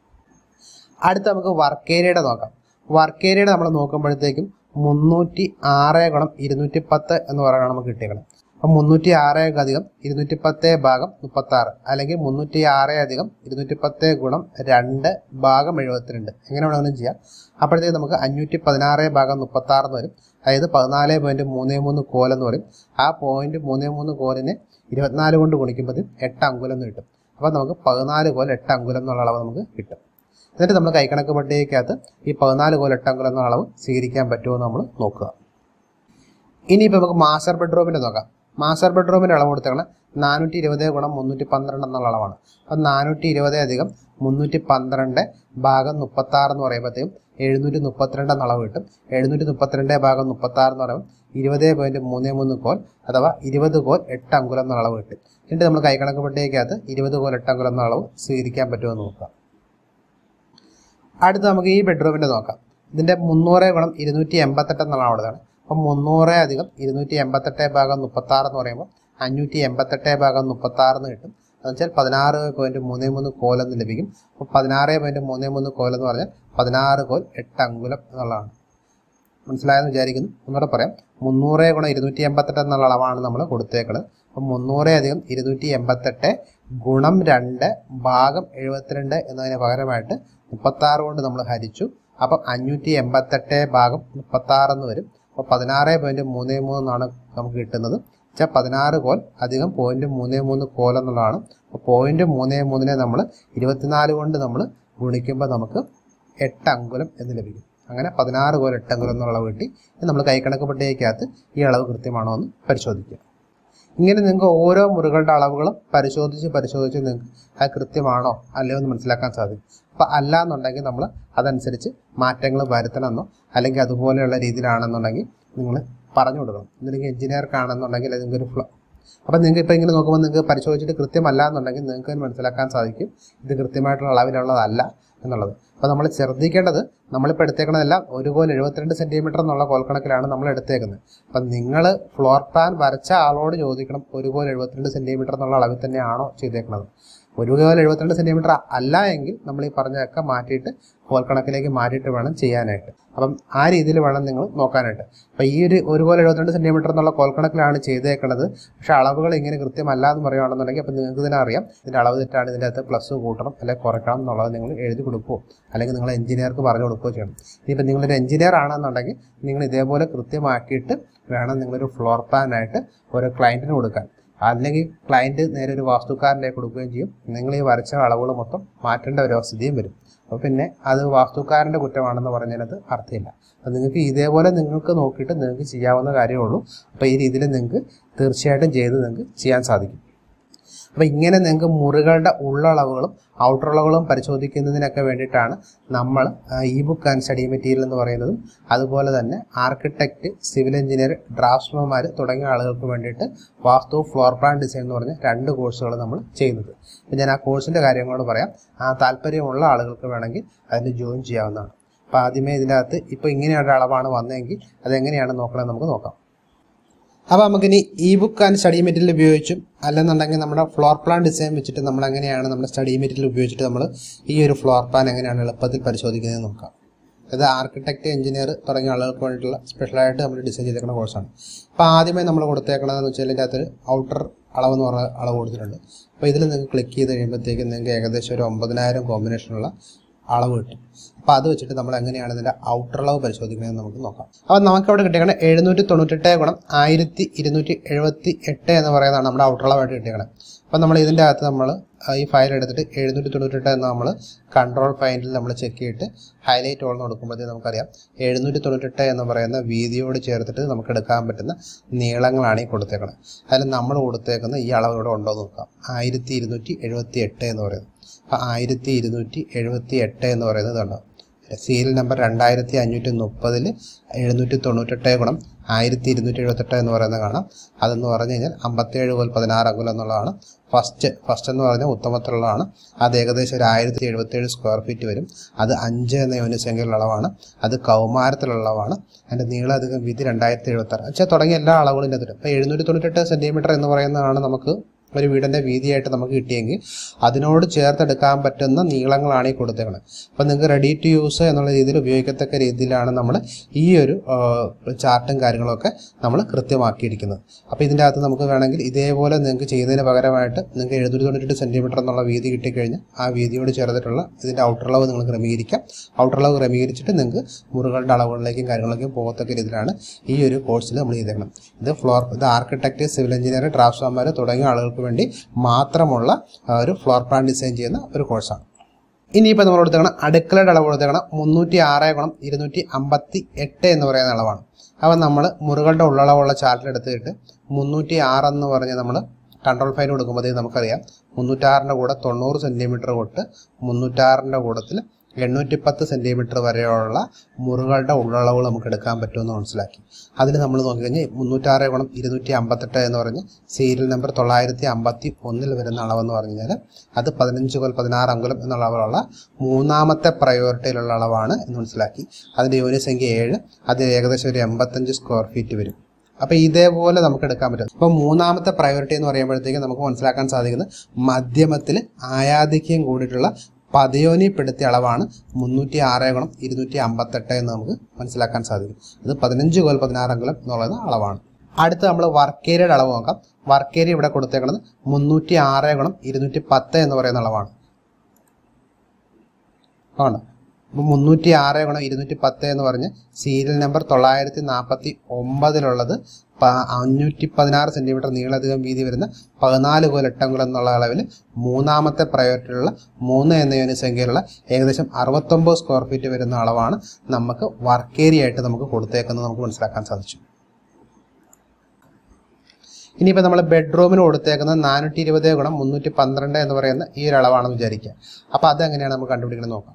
അടുത്ത നമുക്ക് വർക്ക് ഏരിയയുടെ നോക്കാം വർക്ക് ഏരിയയുടെ നമ്മൾ നോക്കുമ്പോഴത്തേക്കും മുന്നൂറ്റി ആറ് ഗുണം ഇരുന്നൂറ്റി പത്ത് എന്ന് പറയുന്നത് നമുക്ക് കിട്ടിയേക്കണം അപ്പോൾ അപ്പം മുന്നൂറ്റി ആറ് അധികം ഇരുന്നൂറ്റി പത്ത് ഭാഗം മുപ്പത്തി ആറ് അല്ലെങ്കിൽ മുന്നൂറ്റി ആറ് അധികം ഇരുന്നൂറ്റി പത്ത് ഗുണം രണ്ട് ഭാഗം എഴുപത്തിരണ്ട് എങ്ങനെ വേണമെങ്കിലും ചെയ്യാം അപ്പോഴത്തേക്ക് നമുക്ക് അഞ്ഞൂറ്റി പതിനാറ് ഭാഗം മുപ്പത്തി ആറ് എന്ന് വരും അതായത് പതിനാല് പോയിന്റ് മൂന്ന് മൂന്ന് കോലെന്ന് പറയും ആ പോയിന്റ് മൂന്ന് മൂന്ന് കോലിനെ ഇരുപത്തിനാല് കൊണ്ട് ഗുണിക്കുമ്പോൾ എട്ട് അങ്കുലം എന്ന് കിട്ടും അപ്പോൾ നമുക്ക് പതിനാല് കോൽ എട്ട് അങ്കുലം എന്നുള്ള അളവ് നമുക്ക് കിട്ടും എന്നിട്ട് നമ്മൾ കൈക്കണക്ക് പട്ടികയ്ക്കകത്ത് ഈ പതിനാല് കോൽ എട്ട് അങ്കുലം എന്നുള്ള അളവ് സ്വീകരിക്കാൻ പറ്റുമോ എന്ന് നമ്മൾ നോക്കുക ഇനിയിപ്പോൾ നമുക്ക് മാസ്റ്റർ ബെഡ്റൂമിൻ്റെ നോക്കാം മാസ്റ്റർ ബെഡ്റൂമിൻ്റെ അളവ് കൊടുത്തേക്കണം നാനൂറ്റി ഇരുപത് ഗുണം മുന്നൂറ്റി പന്ത്രണ്ട് എന്നുള്ള അളവാണ് അപ്പം നാനൂറ്റി ഇരുപത് അധികം മുന്നൂറ്റി പന്ത്രണ്ട് ഭാഗം മുപ്പത്താറ് എന്ന് പറയുമ്പോഴത്തേക്കും എഴുന്നൂറ്റി മുപ്പത്തിരണ്ട് എന്ന അളവ് കിട്ടും എഴുന്നൂറ്റി മുപ്പത്തിരണ്ട് ഭാഗം മുപ്പത്താറ് എന്ന് പറയുമ്പോൾ ഇരുപത് പോയിന്റ് മൂന്ന് മൂന്ന് കോൽ അഥവാ ഇരുപത് കോൽ എട്ട് അങ്കുലം എന്ന അളവ് കിട്ടും എന്നിട്ട് നമ്മൾ കൈക്കണക്ക് പട്ടികയ്ക്കകത്ത് ഇരുപത് കോൽ എട്ട് അങ്കുലം എന്ന അളവ് സ്വീകരിക്കാൻ പറ്റുമോ എന്ന് നോക്കാം അടുത്ത് നമുക്ക് ഈ ബെഡ്റൂമിൻ്റെ നോക്കാം ഇതിൻ്റെ മുന്നൂറ് ഗുണം ഇരുന്നൂറ്റി എൺപത്തെട്ട് എന്നുള്ള അവിടെയാണ് അപ്പം മുന്നൂറ് അധികം ഇരുന്നൂറ്റി എൺപത്തെട്ട് ഭാഗം മുപ്പത്താറ് എന്ന് പറയുമ്പോൾ അഞ്ഞൂറ്റി എൺപത്തെട്ട് ഭാഗം മുപ്പത്താറ് എന്ന് കിട്ടും എന്ന് വെച്ചാൽ പതിനാറ് പോയിന്റ് മൂന്ന് മൂന്ന് കോലെന്ന് ലഭിക്കും അപ്പോൾ പതിനാറ് പോയിന്റ് മൂന്ന് മൂന്ന് കോലെന്ന് പറഞ്ഞാൽ പതിനാറ് കോൽ എട്ട് അങ്കുലം എന്നുള്ളതാണ് മനസ്സിലായെന്ന് വിചാരിക്കുന്നു ഒന്നുകൂടെ പറയാം മുന്നൂറ് ഗുണം ഇരുന്നൂറ്റി എൺപത്തെട്ട് എന്നുള്ള അളവാണ് നമ്മൾ കൊടുത്തേക്കുന്നത് അപ്പം മുന്നൂറ് അധികം ഇരുന്നൂറ്റി എൺപത്തെട്ട് ഗുണം രണ്ട് ഭാഗം എഴുപത്തിരണ്ട് എന്നതിന് പകരമായിട്ട് മുപ്പത്താറ് കൊണ്ട് നമ്മൾ ഹരിച്ചു അപ്പം അഞ്ഞൂറ്റി എൺപത്തെട്ട് ഭാഗം മുപ്പത്താറ് എന്ന് വരും അപ്പോൾ പതിനാറ് പോയിന്റ് മൂന്ന് മൂന്നാണ് നമുക്ക് കിട്ടുന്നത് വെച്ചാൽ പതിനാറ് കോൽ അധികം പോയിന്റ് മൂന്ന് മൂന്ന് കോൽ എന്നുള്ളതാണ് അപ്പോൾ പോയിന്റ് മൂന്ന് മൂന്നിനെ നമ്മൾ ഇരുപത്തിനാല് കൊണ്ട് നമ്മൾ ഗുണിക്കുമ്പോൾ നമുക്ക് എട്ട് അങ്കുലം എന്ന് ലഭിക്കും അങ്ങനെ പതിനാറ് കോൽ എട്ട് അങ്കുലം എന്നുള്ള അളവ് കിട്ടി ഇത് നമ്മൾ കൈക്കണക്ക് പട്ടികയ്ക്കകത്ത് ഈ അളവ് കൃത്യമാണോ എന്ന് പരിശോധിക്കുക ഇങ്ങനെ നിങ്ങൾക്ക് ഓരോ മുറികളുടെ അളവുകളും പരിശോധിച്ച് പരിശോധിച്ച് നിങ്ങൾക്ക് അത് കൃത്യമാണോ അല്ലയോ എന്ന് മനസ്സിലാക്കാൻ സാധിക്കും അപ്പം അല്ല എന്നുണ്ടെങ്കിൽ നമ്മൾ അതനുസരിച്ച് മാറ്റങ്ങൾ വരുത്തണമെന്നോ അല്ലെങ്കിൽ അതുപോലെയുള്ള രീതിയിലാണെന്നുണ്ടെങ്കിൽ നിങ്ങൾ പറഞ്ഞു കൊടുക്കണം എന്തെങ്കിലും എഞ്ചിനീയർക്കാണെന്നുണ്ടെങ്കിൽ നിങ്ങൾക്ക് ഒരു ഫ്ലോ അപ്പം നിങ്ങൾക്ക് ഇപ്പോൾ ഇങ്ങനെ നോക്കുമ്പോൾ നിങ്ങൾക്ക് പരിശോധിച്ചിട്ട് കൃത്യമല്ല എന്നുണ്ടെങ്കിൽ നിങ്ങൾക്ക് അത് മനസ്സിലാക്കാൻ സാധിക്കും ഇത് കൃത്യമായിട്ടുള്ള അളവിലുള്ളതല്ല എന്നുള്ളത് അപ്പോൾ നമ്മൾ ശ്രദ്ധിക്കേണ്ടത് നമ്മളിപ്പോൾ എടുത്തേക്കുന്നതെല്ലാം ഒരു കോൽ എഴുപത്തിരണ്ട് സെൻറ്റിമീറ്റർ എന്നുള്ള കോൽക്കണക്കിലാണ് നമ്മൾ എടുത്തേക്കുന്നത് അപ്പം നിങ്ങൾ ഫ്ലോർ പ്ലാൻ വരച്ച ആളോട് ചോദിക്കണം ഒരു കോൽ എഴുപത്തിരണ്ട് സെൻറ്റിമീറ്റർ എന്നുള്ള അളവിൽ തന്നെയാണോ ചെയ്തേക്കുന്നത് ഒരു കോൽ എഴുപത്തിരണ്ട് സെൻറ്റിമീറ്റർ അല്ല എങ്കിൽ നമ്മൾ ഈ പറഞ്ഞതൊക്കെ മാറ്റിയിട്ട് കോൽ കണക്കിലേക്ക് മാറ്റിയിട്ട് വേണം ചെയ്യാനായിട്ട് അപ്പം ആ രീതിയിൽ വേണം നിങ്ങൾ നോക്കാനായിട്ട് അപ്പം ഈ ഒരു ഒരു കോൽ എഴുപത്തിരണ്ട് സെൻറ്റിമീറ്റർ എന്നുള്ള കോൽ കണക്കിലാണ് ചെയ്തേക്കുന്നത് പക്ഷേ അളവുകൾ ഇങ്ങനെ കൃത്യമല്ല എന്ന് പറയുകയാണെന്നുണ്ടെങ്കിൽ അപ്പം നിങ്ങൾക്ക് ഇതിനെ അറിയാം ഇതിൻ്റെ അളവ് തെറ്റാണ് ഇതിൻ്റെ അകത്ത് പ്ലസ് കൂട്ടണം അല്ലെങ്കിൽ കുറയ്ക്കണം എന്നുള്ളത് നിങ്ങൾ എഴുതി കൊടുക്കുകയോ അല്ലെങ്കിൽ നിങ്ങൾ എഞ്ചിനീയർക്ക് പറഞ്ഞു കൊടുക്കുകയോ ചെയ്യണം ഇനിയിപ്പോൾ നിങ്ങളൊരു എഞ്ചിനീയർ ആണെന്നുണ്ടെങ്കിൽ നിങ്ങൾ ഇതേപോലെ കൃത്യമാക്കിയിട്ട് വേണം നിങ്ങളൊരു ഫ്ലോർ പ്ലാനായിട്ട് ഓരോ ക്ലയൻറ്റിന് കൊടുക്കാൻ അല്ലെങ്കിൽ ക്ലയൻറ്റ് നേരെ ഒരു വാസ്തുക്കാരൻ്റെ കൊടുക്കുകയും ചെയ്യും നിങ്ങൾ ഈ വരച്ച അളവുകൾ മൊത്തം മാറ്റേണ്ട ഒരു സ്ഥിതിയും വരും അപ്പോൾ പിന്നെ അത് വാസ്തുക്കാരൻ്റെ കുറ്റമാണെന്ന് പറഞ്ഞതിനകത്ത് അർത്ഥമില്ല അപ്പോൾ നിങ്ങൾക്ക് ഇതേപോലെ നിങ്ങൾക്ക് നോക്കിയിട്ട് നിങ്ങൾക്ക് ചെയ്യാവുന്ന കാര്യമേ ഉള്ളൂ അപ്പോൾ ഈ രീതിയിൽ നിങ്ങൾക്ക് തീർച്ചയായിട്ടും ചെയ്ത് നിങ്ങൾക്ക് ചെയ്യാൻ സാധിക്കും അപ്പോൾ ഇങ്ങനെ നിങ്ങൾക്ക് മുറികളുടെ ഉള്ളളവുകളും ഔട്ടർ അളവുകളും പരിശോധിക്കുന്നതിനൊക്കെ വേണ്ടിയിട്ടാണ് നമ്മൾ e book and study material എന്ന് പറയുന്നതും അതുപോലെ തന്നെ ആർക്കിടെക്റ്റ് സിവിൽ എഞ്ചിനീയർ ഡ്രാഫ്റ്റ്സ്മാൻമാർ തുടങ്ങിയ ആളുകൾക്ക് വേണ്ടിയിട്ട് വാസ്തു ഫ്ലോർ പ്ലാൻ ഡിസൈൻ എന്ന് പറഞ്ഞ രണ്ട് കോഴ്സുകൾ നമ്മൾ ചെയ്യുന്നത് അപ്പോൾ ഞാൻ ആ കോഴ്സിൻ്റെ കാര്യങ്ങളോട് പറയാം ആ താല്പര്യമുള്ള ആളുകൾക്ക് വേണമെങ്കിൽ അതിൽ ജോയിൻ ചെയ്യാവുന്നതാണ് അപ്പോൾ ആദ്യമേ ഇതിനകത്ത് ഇപ്പോൾ ഇങ്ങനെയൊരു അളവാണ് വന്നതെങ്കിൽ അതെങ്ങനെയാണ് നോക്കണമെന്ന് നമുക്ക് നോക്കാം അപ്പോൾ നമുക്കിനി e book and study material ഉപയോഗിച്ചും അല്ലെന്നുണ്ടെങ്കിൽ നമ്മുടെ ഫ്ലോർ പ്ലാൻ ഡിസൈൻ വെച്ചിട്ട് നമ്മൾ എങ്ങനെയാണ് നമ്മുടെ സ്റ്റഡി മെറ്റീരിയൽ ഉപയോഗിച്ചിട്ട് നമ്മൾ ഈ ഒരു ഫ്ലോർ പ്ലാൻ എങ്ങനെയാണ് എളുപ്പത്തിൽ പരിശോധിക്കുന്നത് നോക്കാം അത് ആർക്കിടെക്ട് എഞ്ചിനീയർ തുടങ്ങിയ ആളുകൾക്ക് വേണ്ടിയിട്ടുള്ള സ്പെഷ്യലായിട്ട് നമ്മൾ ഡിസൈൻ ചെയ്തേക്കുന്ന കോഴ്സാണ് അപ്പോൾ ആദ്യമേ നമ്മൾ കൊടുത്തേക്കണതെന്ന് വെച്ചാൽ ഇതിൻ്റെ അകത്തൊരു ഔട്ടർ അളവെന്ന് പറഞ്ഞ അളവ് കൊടുത്തിട്ടുണ്ട് അപ്പോൾ ഇതിൽ നിങ്ങൾക്ക് ക്ലിക്ക് ചെയ്ത് കഴിയുമ്പോഴത്തേക്കും നിങ്ങൾക്ക് ഏകദേശം ഒരു ഒമ്പതിനായിരം കോമ്പിനേഷനുള്ള അളവ് കിട്ടും അപ്പോൾ അത് വെച്ചിട്ട് നമ്മൾ എങ്ങനെയാണ് ഇതിൻ്റെ ഔട്ടർ അളവ് പരിശോധിക്കുന്നത് നമുക്ക് നോക്കാം അപ്പോൾ നമുക്ക് അവിടെ കിട്ടിയേക്കണം എഴുന്നൂറ്റി തൊണ്ണൂറ്റെട്ട് ഗുണം ആയിരത്തി ഇരുന്നൂറ്റി എഴുപത്തി എട്ട് എന്ന് പറയുന്നതാണ് നമ്മുടെ ഔട്ടർ അളവായിട്ട് കിട്ടിയേക്കണം അപ്പോൾ നമ്മൾ ഇതിൻ്റെ അകത്ത് നമ്മൾ ഈ ഫയൽ എടുത്തിട്ട് എഴുന്നൂറ്റി തൊണ്ണൂറ്റെട്ട് എന്ന് നമ്മൾ കൺട്രോൾ ഫയലിൽ നമ്മൾ ചെക്ക് ചെയ്തിട്ട് ഹൈലൈറ്റ് ഓൾ കൊടുക്കുമ്പോഴത്തേക്ക് നമുക്കറിയാം എഴുന്നൂറ്റി തൊണ്ണൂറ്റെട്ട് എന്ന് പറയുന്ന വീതിയോട് ചേർത്തിട്ട് നമുക്ക് എടുക്കാൻ പറ്റുന്ന നീളങ്ങളാണ് ഈ കൊടുത്തേക്കുന്നത് അതിൽ നമ്മൾ കൊടുത്തേക്കുന്ന ഈ അളവ് ഇവിടെ ഉണ്ടോ എന്ന് നോക്കാം ആയിരത്തി ഇരുന്നൂറ്റി എഴുപത്തി എട്ട് എന്ന് പറയുന്നത് അപ്പോൾ ആയിരത്തി ഇരുന്നൂറ്റി എഴുപത്തി എട്ട് എന്ന് പറയുന്നത് കണ്ടോ സീരിയൽ നമ്പർ രണ്ടായിരത്തി അഞ്ഞൂറ്റി മുപ്പതിൽ എഴുന്നൂറ്റി തൊണ്ണൂറ്റെട്ട് ഗുണം ആയിരത്തി ഇരുന്നൂറ്റി എഴുപത്തെട്ട് എന്ന് പറയുന്നത് കാണാം അതെന്ന് പറഞ്ഞു കഴിഞ്ഞാൽ അമ്പത്തേഴ് മുതൽ പതിനാറ് അങ്കുലം എന്നുള്ളതാണ് ഫസ്റ്റ് ഫസ്റ്റ് എന്ന് പറഞ്ഞാൽ ഉത്തമത്തിലുള്ളതാണ് അത് ഏകദേശം ഒരു ആയിരത്തി എഴുപത്തേഴ് സ്ക്വയർ ഫീറ്റ് വരും അത് അഞ്ച് എന്ന യൂണിറ്റ് സംഖ്യയിലുള്ള അളവാണ് അത് കൗമാരത്തിലുള്ള അളവാണ് അതിൻ്റെ നീളം അധികം വീതി രണ്ടായിരത്തി എഴുപത്താറ് വെച്ചാൽ തുടങ്ങിയ എല്ലാ അളവുകളും ഇതിനകത്ത് അപ്പോൾ എഴുന്നൂറ്റി തൊണ്ണൂറ്റെട്ട് സെൻറ്റിമീറ്റർ എന്ന് പറയുന്നതാണ് നമുക്ക് ഒരു വീടിൻ്റെ വീതിയായിട്ട് നമുക്ക് കിട്ടിയെങ്കിൽ അതിനോട് ചേർത്തെടുക്കാൻ പറ്റുന്ന നീളങ്ങളാണ് ഈ കൊടുത്തേക്കുന്നത് അപ്പം നിങ്ങൾക്ക് റെഡി ടു യൂസ് എന്നുള്ള രീതിയിൽ ഉപയോഗിക്കത്തക്ക രീതിയിലാണ് നമ്മൾ ഈ ഒരു ആ, ചാർട്ടും കാര്യങ്ങളൊക്കെ നമ്മൾ കൃത്യമാക്കിയിരിക്കുന്നത് അപ്പോൾ ഇതിൻ്റെ അകത്ത് നമുക്ക് വേണമെങ്കിൽ ഇതേപോലെ നിങ്ങൾക്ക് ചെയ്യുന്നതിന് പകരമായിട്ട് നിങ്ങൾക്ക് എഴുന്നൂറ്റി തൊണ്ണൂറ്റെട്ട് സെൻറ്റിമീറ്റർ എന്നുള്ള വീതി കിട്ടിക്കഴിഞ്ഞാൽ ആ വീതിയോട് ചേർത്തിട്ടുള്ള ഇതിൻ്റെ ഔട്ടർ അളവ് നിങ്ങൾ ക്രമീകരിക്കാം ഔട്ടർ അളവ് ക്രമീകരിച്ചിട്ട് നിങ്ങൾക്ക് മുറികളുടെ അളവുകളിലേക്കും കാര്യങ്ങളിലേക്കും പോകത്തക്ക രീതിയിലാണ് ഈ ഒരു കോഴ്സിൽ നമ്മൾ ചെയ്തേക്കണം ഇത് ഫ്ലോർ ഇത് ആർക്കിടെക്ട് സിവിൽ എഞ്ചിനീയർ ഡ്രാഫ്റ്റ്സ്മാർ തുടങ്ങിയ ആളുകൾക്ക് വേണ്ടി മാത്രമുള്ള ആ, ഒരു ഫ്ലോർ പ്ലാൻ ഡിസൈൻ ചെയ്യുന്ന ഒരു കോഴ്സാണ് ഇനിയിപ്പോൾ നമ്മൾ കൊടുത്തേക്കണം അടുക്കളയുടെ അളവ് കൊടുത്തേക്കണം മുന്നൂറ്റി ആറ് ഗുണം ഇരുന്നൂറ്റി അമ്പത്തി എട്ട് എന്ന് പറയുന്ന അളവാണ് അപ്പം നമ്മൾ മുറികളുടെ ഉള്ളളവുള്ള ചാർട്ടിൽ എടുത്തിട്ട് മുന്നൂറ്റി ആറ് എന്ന് പറഞ്ഞ് നമ്മൾ കൺട്രോൾ ഫൈൻ കൊടുക്കുമ്പോഴത്തേക്ക് നമുക്കറിയാം മുന്നൂറ്റാറിൻ്റെ കൂടെ തൊണ്ണൂറ് സെൻറ്റിമീറ്റർ തൊട്ട് മുന്നൂറ്റാറിൻ്റെ കൂടത്തിൽ എണ്ണൂറ്റി പത്ത് സെൻറ്റിമീറ്റർ വരെയുള്ള മുറികളുടെ ഉള്ളളവുകൾ നമുക്ക് എടുക്കാൻ പറ്റുമെന്ന് മനസ്സിലാക്കി അതിൽ നമ്മൾ നോക്കിക്കഴിഞ്ഞാൽ മുന്നൂറ്റാറ് ഗുണം ഇരുന്നൂറ്റി അമ്പത്തെട്ട് എന്ന് പറഞ്ഞ് സീരിയൽ നമ്പർ തൊള്ളായിരത്തി അമ്പത്തി ഒന്നിൽ വരുന്ന അളവെന്ന് പറഞ്ഞു കഴിഞ്ഞാൽ അത് പതിനഞ്ച് കൊൽ പതിനാറ് അങ്കുലം എന്നുള്ള അളവുള്ള മൂന്നാമത്തെ പ്രയോറിറ്റിയിലുള്ള അളവാണ് എന്ന് മനസ്സിലാക്കി അതിൻ്റെ യൂണിറ്റ് സംഖ്യ ഏഴ് അത് ഏകദേശം ഒരു എൺപത്തഞ്ച് സ്ക്വയർ ഫീറ്റ് വരും അപ്പോൾ ഇതേപോലെ നമുക്ക് എടുക്കാൻ പറ്റും അപ്പോൾ മൂന്നാമത്തെ പ്രയോറിറ്റി എന്ന് പറയുമ്പോഴത്തേക്ക് നമുക്ക് മനസ്സിലാക്കാൻ സാധിക്കുന്നത് മധ്യമത്തിൽ ആയാധിക്യം കൂടിയിട്ടുള്ള പതയോനിപ്പെടുത്തിയ അളവാണ് മുന്നൂറ്റി ആറ് ഗുണം ഇരുന്നൂറ്റി അമ്പത്തെട്ട് എന്ന് നമുക്ക് മനസ്സിലാക്കാൻ സാധിക്കും ഇത് പതിനഞ്ച് കോൽ പതിനാറ് അംഗലം എന്നുള്ളത് അളവാണ് അടുത്ത് നമ്മൾ വർക്ക് ഏരിയയുടെ അളവ് നോക്കാം വർക്ക് ഏരിയ ഇവിടെ കൊടുത്തേക്കുന്നത് മുന്നൂറ്റി ആറ് ഗുണം ഇരുന്നൂറ്റി പത്ത് എന്ന് പറയുന്ന അളവാണ് ആണ് അപ്പം മുന്നൂറ്റി ആറ് ഗുണം ഇരുന്നൂറ്റി പത്ത് എന്ന് പറഞ്ഞ് സീരിയൽ നമ്പർ തൊള്ളായിരത്തി നാൽപ്പത്തി ഒമ്പതിലുള്ളത് പ- അഞ്ഞൂറ്റി പതിനാറ് സെൻറ്റിമീറ്റർ നീളധികം വീതി വരുന്ന പതിനാല് കോൽ എട്ടംകുലം എന്നുള്ള അളവിൽ മൂന്നാമത്തെ പ്രയോറിറ്റിയിലുള്ള മൂന്ന് എന്ന യൂണിറ്റ് സംഖ്യയിലുള്ള ഏകദേശം അറുപത്തൊമ്പത് സ്ക്വയർ ഫീറ്റ് വരുന്ന അളവാണ് നമുക്ക് വർക്ക് ഏരിയ ആയിട്ട് നമുക്ക് കൊടുത്തേക്കുന്നത് നമുക്ക് മനസ്സിലാക്കാൻ സാധിച്ചു ഇനിയിപ്പോൾ നമ്മൾ ബെഡ്റൂമിന് കൊടുത്തേക്കുന്നത് നാനൂറ്റി ഇരുപത് ഗുണം മുന്നൂറ്റി പന്ത്രണ്ട് എന്ന് പറയുന്ന ഈ ഒരു അളവാണെന്ന് വിചാരിക്കുക അപ്പോൾ അതെങ്ങനെയാണ് നമുക്ക് കണ്ടുപിടിക്കണം നോക്കാം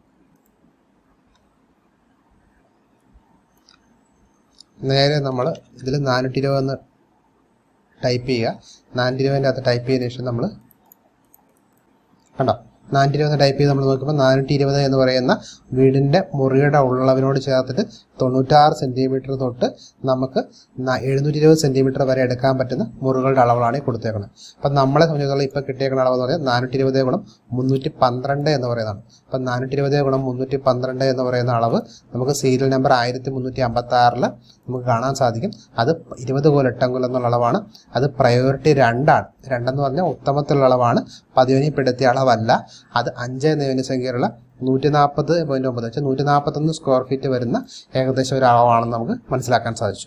നേരെ നമ്മൾ ഇതിൽ നാനൂറ്റി ഇരുപതെന്ന് ടൈപ്പ് ചെയ്യുക നാനൂറ്റി ഇരുപതിൻ്റെ അകത്ത് ടൈപ്പ് ചെയ്തതിന് ശേഷം നമ്മൾ കണ്ടോ നാനൂറ്റി ഇരുപത് ടൈപ്പ് ചെയ്ത് നമ്മൾ നോക്കുമ്പോൾ നാനൂറ്റി ഇരുപത് എന്ന് പറയുന്ന വീടിൻ്റെ മുറിയുടെ ഉള്ളളവിനോട് ചേർത്തിട്ട് തൊണ്ണൂറ്റാറ് സെൻറ്റിമീറ്റർ തൊട്ട് നമുക്ക് ന- എഴുന്നൂറ്റി ഇരുപത് സെൻറ്റിമീറ്റർ വരെ എടുക്കാൻ പറ്റുന്ന മുറികളുടെ അളവുകളാണ് ഈ കൊടുത്തേക്കുന്നത് അപ്പം നമ്മളെ സംബന്ധിച്ചിടത്തോളം ഇപ്പോൾ കിട്ടിയേക്കുന്ന അളവ് എന്ന് പറയുന്നത് നാനൂറ്റി ഇരുപത് ഗുണം മുന്നൂറ്റി പന്ത്രണ്ട് എന്ന് പറയുന്നതാണ് അപ്പം നാനൂറ്റി ഇരുപത് ഗുണം മുന്നൂറ്റി പന്ത്രണ്ട് എന്ന് പറയുന്ന അളവ് നമുക്ക് സീരിയൽ നമ്പർ ആയിരത്തി മുന്നൂറ്റി അമ്പത്തി ആറിൽ നമുക്ക് കാണാൻ സാധിക്കും അത് ഇരുപത് കോൽ എട്ടംകുലം എന്നുള്ള അളവാണ് അത് പ്രയോറിറ്റി രണ്ടാണ് രണ്ടെന്ന് പറഞ്ഞാൽ ഉത്തമത്തിലുള്ള അളവാണ് പതിവനിപ്പെടുത്തിയ അളവല്ല അത് അഞ്ച് എന്ന യൂണിറ്റ് സംഖ്യയിലുള്ള നൂറ്റി നാൽപ്പത് പോയിന്റ് ഒമ്പത് വെച്ചാൽ നൂറ്റി നാൽപ്പത്തൊന്ന് സ്ക്വയർ ഫീറ്റ് വരുന്ന ഏകദേശം ഒരു അളവാണെന്ന് നമുക്ക് മനസ്സിലാക്കാൻ സാധിച്ചു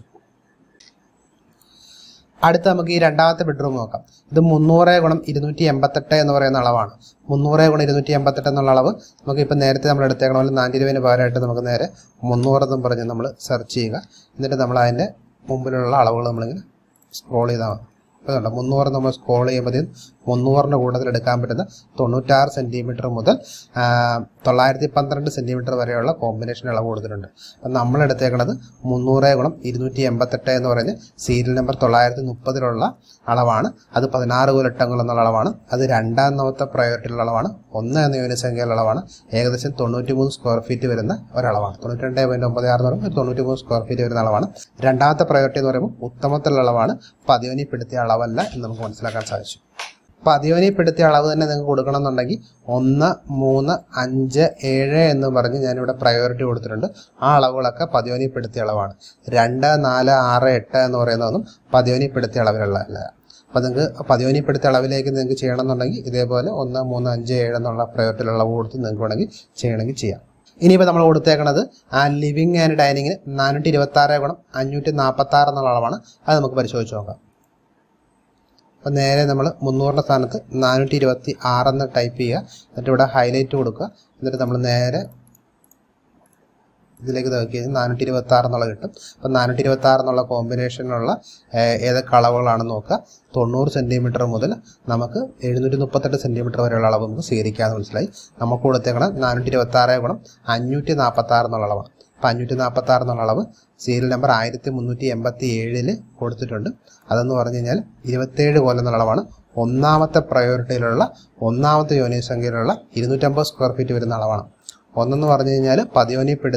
അടുത്ത നമുക്ക് ഈ രണ്ടാമത്തെ ബെഡ്റൂം നോക്കാം ഇത് മുന്നൂറ് ഗുണം ഇരുന്നൂറ്റി എൺപത്തെട്ട് എന്ന് പറയുന്ന അളവാണ് മുന്നൂറ് ഗുണം ഇരുന്നൂറ്റി എൺപത്തെട്ട് എന്നുള്ള അളവ് നമുക്ക് ഇപ്പം നേരത്തെ നമ്മൾ എടുത്തേക്കണ പോലെ നാനൂറ്റി ഇരുപതിന് പകരമായിട്ട് നമുക്ക് നേരെ മുന്നൂറെന്നും പറഞ്ഞ് നമ്മൾ സെർച്ച് ചെയ്യുക എന്നിട്ട് നമ്മൾ അതിൻ്റെ മുമ്പിലുള്ള അളവുകൾ നമ്മളിങ്ങനെ സ്ക്രോൾ ചെയ്താൽ മതി ഇപ്പോൾ കണ്ടോ മുന്നൂറ് നമ്മൾ സ്ക്രോൾ ചെയ്യുമ്പോഴത്തേക്കും മുന്നൂറിൻ്റെ കൂട്ടത്തിൽ എടുക്കാൻ പറ്റുന്ന തൊണ്ണൂറ്റാറ് സെൻറ്റിമീറ്റർ മുതൽ ആ, തൊള്ളായിരത്തി പന്ത്രണ്ട് സെൻറ്റിമീറ്റർ വരെയുള്ള കോമ്പിനേഷൻ അളവ് കൊടുത്തിട്ടുണ്ട് അപ്പം നമ്മൾ എടുത്തേക്കുന്നത് മുന്നൂറ് ഗുണം ഇരുന്നൂറ്റി എൺപത്തെട്ട് എന്ന് പറഞ്ഞ് സീരിയൽ നമ്പർ തൊള്ളായിരത്തി മുപ്പതിലുള്ള അളവാണ് അത് പതിനാറ് കോലട്ടങ്ങൾ എന്നുള്ള അളവാണ് അത് രണ്ടാമത്തെ പ്രയോറിറ്റിയിലുള്ള അളവാണ് ഒന്ന് എന്ന യൂണിറ്റ് സംഖ്യയിലുള്ള അളവാണ് ഏകദേശം തൊണ്ണൂറ്റി മൂന്ന് സ്ക്വയർ ഫീറ്റ് വരുന്ന ഒരളവാണ് തൊണ്ണൂറ്റി രണ്ട് പോയിന്റ് ഒമ്പത് ആറ് എന്ന് പറയുമ്പോൾ തൊണ്ണൂറ്റി മൂന്ന് സ്ക്വയർ ഫീറ്റ് വരുന്ന അളവാണ് രണ്ടാമത്തെ പ്രയോറിറ്റി എന്ന് പറയുമ്പോൾ ഉത്തമത്തിലുള്ള അളവാണ് പതിവനിപ്പെടുത്തിയ അളവല്ല എന്ന് നമുക്ക് മനസ്സിലാക്കാൻ സാധിച്ചു പതിവനിപ്പെടുത്തിയ അളവ് തന്നെ നിങ്ങൾക്ക് കൊടുക്കണമെന്നുണ്ടെങ്കിൽ ഒന്ന് മൂന്ന് അഞ്ച് ഏഴ് എന്ന് പറഞ്ഞ് ഞാനിവിടെ പ്രയോറിറ്റി കൊടുത്തിട്ടുണ്ട് ആ അളവുകളൊക്കെ പതിവനിപ്പെടുത്തിയ അളവാണ് രണ്ട് നാല് ആറ് എട്ട് എന്ന് പറയുന്നതൊന്നും പതിവനിപ്പെടുത്തിയ അളവിലുള്ള അല്ല അപ്പോൾ നിങ്ങൾക്ക് പതിവനിപ്പെടുത്തിയ അളവിലേക്ക് നിങ്ങൾക്ക് ചെയ്യണമെന്നുണ്ടെങ്കിൽ ഇതേപോലെ ഒന്ന് മൂന്ന് അഞ്ച് ഏഴ് എന്നുള്ള പ്രയോറിറ്റിയിലുള്ള അളവ് കൊടുത്ത് നിങ്ങൾക്ക് വേണമെങ്കിൽ ചെയ്യണമെങ്കിൽ ചെയ്യാം ഇനിയിപ്പോൾ നമ്മൾ കൊടുത്തേക്കണത് ആ ലിവിങ് ആൻഡ് ഡൈനിങ്ങിന് നാനൂറ്റി ഇരുപത്തി ആറ് ഗുണം അഞ്ഞൂറ്റി നാൽപ്പത്തി ആറ് എന്നുള്ള അളവാണ് അത് നമുക്ക് പരിശോധിച്ച് നോക്കാം അപ്പോൾ നേരെ നമ്മൾ മുന്നൂറിൻ്റെ സ്ഥാനത്ത് നാനൂറ്റി ഇരുപത്തി ആറെന്ന് ടൈപ്പ് ചെയ്യുക എന്നിട്ട് ഇവിടെ ഹൈലൈറ്റ് കൊടുക്കുക എന്നിട്ട് നമ്മൾ നേരെ ഇതിലേക്ക് നോക്കി കഴിഞ്ഞാൽ നാനൂറ്റി ഇരുപത്തി ആറ് എന്നുള്ള കിട്ടും അപ്പം നാനൂറ്റി ഇരുപത്തി ആറ് എന്നുള്ള കോമ്പിനേഷനിലുള്ള ഏഹ്, ഏതൊക്കെ അളവുകളാണെന്ന് നോക്കുക തൊണ്ണൂറ് സെൻറ്റിമീറ്റർ മുതൽ നമുക്ക് എഴുന്നൂറ്റി മുപ്പത്തെട്ട് സെൻറ്റിമീറ്റർ വരെയുള്ള അളവ് നമുക്ക് സ്വീകരിക്കാമെന്ന് മനസ്സിലായി നമുക്ക് കൊടുത്തേക്കണം നാനൂറ്റി ഇരുപത്തി ആറ് ഗുണം അഞ്ഞൂറ്റി നാൽപ്പത്തി ആറ് എന്നുള്ള അളവാണ് അപ്പം അഞ്ഞൂറ്റി നാൽപ്പത്തി ആറ് എന്നുള്ള അളവ് സീരിയൽ നമ്പർ ആയിരത്തി മുന്നൂറ്റി എൺപത്തി ഏഴില് കൊടുത്തിട്ടുണ്ട് അതെന്ന് പറഞ്ഞു കഴിഞ്ഞാൽ ഇരുപത്തേഴ് കോലം എന്നുള്ള അളവാണ് ഒന്നാമത്തെ പ്രയോറിറ്റിയിലുള്ള ഒന്നാമത്തെ യൂണിറ്റ് സംഖ്യയിലുള്ള ഇരുന്നൂറ്റമ്പത് സ്ക്വയർ ഫീറ്റ് വരുന്ന അളവാണ് ഒന്നെന്ന് പറഞ്ഞു കഴിഞ്ഞാൽ പതിയോനിപ്പെടുത്തിയ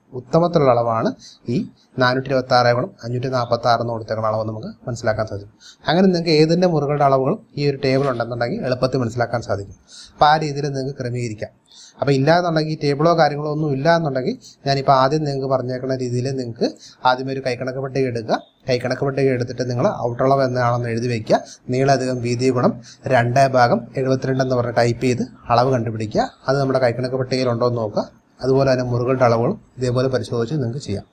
ഉത്തമത്തിലുള്ള അളവാണ് ഈ നാനൂറ്റി ഇരുപത്തി ആറ് ഗുണം അഞ്ഞൂറ്റി നാൽപ്പത്തി ആറ് എന്ന് കൊടുത്തേക്കുന്ന അളവ് നമുക്ക് മനസ്സിലാക്കാൻ സാധിക്കും അങ്ങനെ നിങ്ങൾക്ക് ഏതിൻ്റെ മുറികളുടെ അളവുകളും ഈ ഒരു ടേബിൾ ഉണ്ടെന്നുണ്ടെങ്കിൽ എളുപ്പത്തിൽ മനസ്സിലാക്കാൻ സാധിക്കും അപ്പോൾ ആ രീതിയിൽ നിങ്ങൾക്ക് ക്രമീകരിക്കാം അപ്പോൾ ഇല്ല എന്നുണ്ടെങ്കിൽ ഈ ടേബിളോ കാര്യങ്ങളോ ഒന്നും ഇല്ല എന്നുണ്ടെങ്കിൽ ഞാനിപ്പോൾ ആദ്യം നിങ്ങൾക്ക് പറഞ്ഞേക്കുന്ന രീതിയിൽ നിങ്ങൾക്ക് ആദ്യം ഒരു കൈക്കണക്ക് പട്ടിക എടുക്കുക കൈക്കണക്ക് പട്ടിക എടുത്തിട്ട് നിങ്ങൾ ഔട്ടളവ് എന്നാണെന്ന് എഴുതി വയ്ക്കുക നീളധികം വീതി ഗുണം രണ്ട് ഭാഗം എഴുപത്തിരണ്ട് എന്ന് പറഞ്ഞ് ടൈപ്പ് ചെയ്ത് അളവ് കണ്ടുപിടിക്കുക അത് നമ്മുടെ കൈക്കണക്ക് പട്ടികയിൽ ഉണ്ടോ എന്ന് നോക്കുക അതുപോലെ തന്നെ മുറികളുടെ അളവുകളും ഇതേപോലെ പരിശോധിച്ച് നിങ്ങൾക്ക് ചെയ്യാം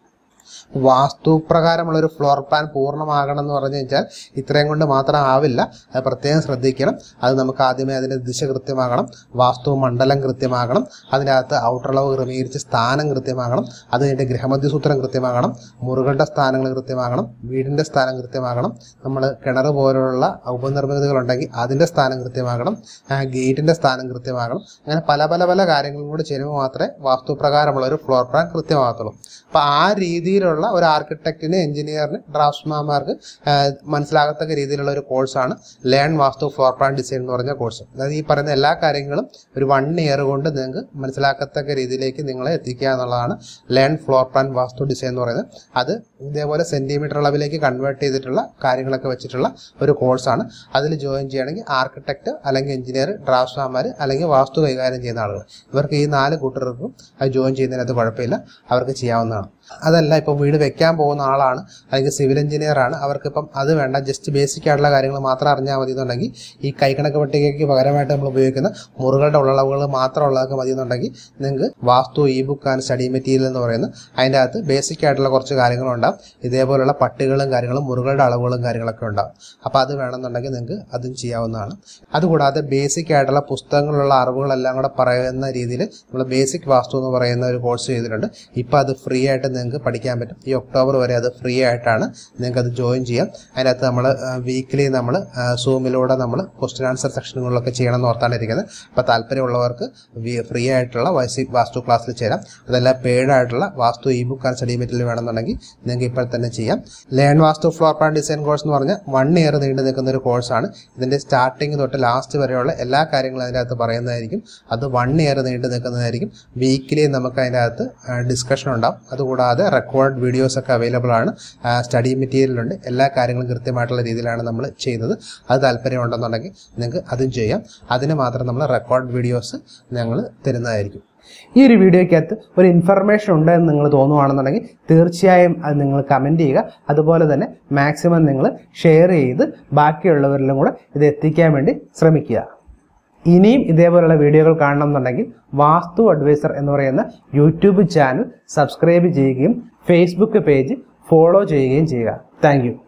വാസ്തുപ്രകാരമുള്ള ഒരു ഫ്ലോർ പ്ലാൻ പൂർണ്ണമാകണം എന്ന് പറഞ്ഞു കഴിഞ്ഞാൽ ഇത്രയും കൊണ്ട് മാത്രം ആവില്ല അത് പ്രത്യേകം ശ്രദ്ധിക്കണം അത് നമുക്ക് ആദ്യമേ അതിൻ്റെ ദിശ കൃത്യമാകണം വാസ്തു മണ്ഡലം കൃത്യമാകണം അതിനകത്ത് ഔട്ടളവ് ക്രമീകരിച്ച് സ്ഥാനം കൃത്യമാകണം അത് കഴിഞ്ഞിട്ട് ഗ്രഹമധ്യസൂത്രം കൃത്യമാകണം മുറികളുടെ സ്ഥാനങ്ങൾ കൃത്യമാകണം വീടിൻ്റെ സ്ഥാനം കൃത്യമാകണം നമ്മൾ കിണർ പോലുള്ള ഉപനിർമ്മിതികളുണ്ടെങ്കിൽ അതിൻ്റെ സ്ഥാനം കൃത്യമാകണം ആ ഗേറ്റിൻ്റെ സ്ഥാനം കൃത്യമാകണം അങ്ങനെ പല പല പല കാര്യങ്ങളും കൂടി ചെയ്യുമ്പോൾ മാത്രമേ വാസ്തുപ്രകാരമുള്ള ഒരു ഫ്ലോർ പ്ലാൻ കൃത്യമാകത്തുള്ളൂ അപ്പോൾ ആ രീതിയിലുള്ള ഒരു ആർക്കിടെക്റ്റിന് എഞ്ചിനീയറിന് ഡ്രാഫ്റ്റ്മാർക്ക് മനസ്സിലാകത്തക്ക രീതിയിലുള്ള ഒരു കോഴ്സാണ് learn Vastu floor plan design എന്ന് പറഞ്ഞ കോഴ്സ് അതായത് ഈ പറയുന്ന എല്ലാ കാര്യങ്ങളും ഒരു വൺ ഇയർ കൊണ്ട് നിങ്ങൾക്ക് മനസ്സിലാക്കത്തക്ക രീതിയിലേക്ക് നിങ്ങളെ എത്തിക്കുക എന്നുള്ളതാണ് learn floor plan Vastu design എന്ന് പറയുന്നത് അത് ഇതേപോലെ സെൻറ്റിമീറ്റർ അളവിലേക്ക് കൺവേർട്ട് ചെയ്തിട്ടുള്ള കാര്യങ്ങളൊക്കെ വെച്ചിട്ടുള്ള ഒരു കോഴ്സാണ് അതിൽ ജോയിൻ ചെയ്യണമെങ്കിൽ ആർക്കിടെക്ട് അല്ലെങ്കിൽ എഞ്ചിനീയർ ഡ്രാഫ്റ്റ്മാർ അല്ലെങ്കിൽ വാസ്തു കൈകാര്യം ചെയ്യുന്ന ആളുകൾ ഇവർക്ക് ഈ നാല് കൂട്ടർക്കും അത് ജോയിൻ ചെയ്യുന്നതിനകത്ത് കുഴപ്പമില്ല അവർക്ക് ചെയ്യാവുന്നതാണ് അതല്ല ഇപ്പോൾ വീട് വെക്കാൻ പോകുന്ന ആളാണ് അല്ലെങ്കിൽ സിവിൽ എഞ്ചിനീയർ ആണ് അവർക്കിപ്പം അത് വേണ്ട ജസ്റ്റ് ബേസിക് ആയിട്ടുള്ള കാര്യങ്ങൾ മാത്രം അറിഞ്ഞാൽ മതി എന്നുണ്ടെങ്കിൽ ഈ കൈക്കണക്ക് പട്ടികയ്ക്ക് പകരമായിട്ട് നമ്മൾ ഉപയോഗിക്കുന്ന മുറികളുടെ ഉള്ളളവുകൾ മാത്രമുള്ളതൊക്കെ മതി എന്നുണ്ടെങ്കിൽ നിങ്ങൾക്ക് Vastu e book and study material എന്ന് പറയുന്ന അതിൻ്റെ അകത്ത് ബേസിക് ആയിട്ടുള്ള കുറച്ച് കാര്യങ്ങളുണ്ടാവും ഇതേപോലുള്ള പട്ടികളും കാര്യങ്ങളും മുറികളുടെ അളവുകളും കാര്യങ്ങളൊക്കെ ഉണ്ടാവും അപ്പോൾ അത് വേണമെന്നുണ്ടെങ്കിൽ നിങ്ങൾക്ക് അതും ചെയ്യാവുന്നതാണ് അതുകൂടാതെ ബേസിക് ആയിട്ടുള്ള പുസ്തകങ്ങളിലുള്ള അറിവുകളെല്ലാം കൂടെ പറയുന്ന രീതിയിൽ നമ്മൾ ബേസിക് വാസ്തു എന്ന് പറയുന്ന ഒരു കോഴ്സ് ചെയ്തിട്ടുണ്ട് ഇപ്പോൾ അത് ഫ്രീ ആയിട്ട് നിങ്ങൾക്ക് പഠിക്കാൻ പറ്റും ഈ ഒക്ടോബർ വരെ അത് ഫ്രീ ആയിട്ടാണ് നിങ്ങൾക്ക് അത് ജോയിൻ ചെയ്യാം അതിനകത്ത് നമ്മൾ വീക്കിലി നമ്മൾ സൂമിലൂടെ നമ്മൾ ക്വസ്റ്റ്യൻ ആൻസർ സെക്ഷനുകളിലൊക്കെ ചെയ്യണം എന്ന് ഓർത്താണ് ഇരിക്കുന്നത് അപ്പോൾ താല്പര്യമുള്ളവർക്ക് ഫ്രീ ആയിട്ടുള്ള വൈസി വാസ്തു ക്ലാസ്സിൽ ചേരാം അതല്ല പെയ്ഡ് ആയിട്ടുള്ള Vastu e book and study material വേണമെന്നുണ്ടെങ്കിൽ നിങ്ങൾക്ക് ഇപ്പോൾ തന്നെ ചെയ്യാം learn Vastu floor plan design course എന്ന് പറഞ്ഞാൽ വൺ ഇയർ നീണ്ടു നിൽക്കുന്ന ഒരു കോഴ്സാണ് ഇതിൻ്റെ സ്റ്റാർട്ടിങ് തൊട്ട് ലാസ്റ്റ് വരെയുള്ള എല്ലാ കാര്യങ്ങളും അതിൻ്റെ അകത്ത് പറയുന്നതായിരിക്കും അത് വൺ ഇയർ നീണ്ടു നിൽക്കുന്നതായിരിക്കും വീക്കിലി നമുക്ക് അതിൻ്റെ അകത്ത് ഡിസ്കഷൻ ഉണ്ടാവും അതുകൂടാതെ റെക്കോർഡ് വീഡിയോസ് ഒക്കെ അവൈലബിൾ ആണ് സ്റ്റഡി മെറ്റീരിയലുണ്ട് എല്ലാ കാര്യങ്ങളും കൃത്യമായിട്ടുള്ള രീതിയിലാണ് നമ്മൾ ചെയ്യുന്നത് അത് താല്പര്യമുണ്ടെന്നുണ്ടെങ്കിൽ നിങ്ങൾക്ക് അതും ചെയ്യാം അതിന് മാത്രം നമ്മൾ റെക്കോർഡ് വീഡിയോസ് ഞങ്ങൾ തരുന്നതായിരിക്കും ഈ ഒരു വീഡിയോയ്ക്കകത്ത് ഒരു ഇൻഫർമേഷൻ ഉണ്ട് എന്ന് നിങ്ങൾ തോന്നുവാണെന്നുണ്ടെങ്കിൽ തീർച്ചയായും അത് നിങ്ങൾ കമൻറ്റ് ചെയ്യുക അതുപോലെ തന്നെ മാക്സിമം നിങ്ങൾ ഷെയർ ചെയ്ത് ബാക്കിയുള്ളവരിലും കൂടെ ഇത് എത്തിക്കാൻ വേണ്ടി ശ്രമിക്കുക ഇനിയും ഇതേപോലുള്ള വീഡിയോകൾ കാണണം എന്നുണ്ടെങ്കിൽ വാസ്തു അഡ്വൈസർ എന്ന് പറയുന്ന യൂട്യൂബ് ചാനൽ സബ്സ്ക്രൈബ് ചെയ്യുകയും ഫേസ്ബുക്ക് പേജ് ഫോളോ ചെയ്യുകയും ചെയ്യുക താങ്ക്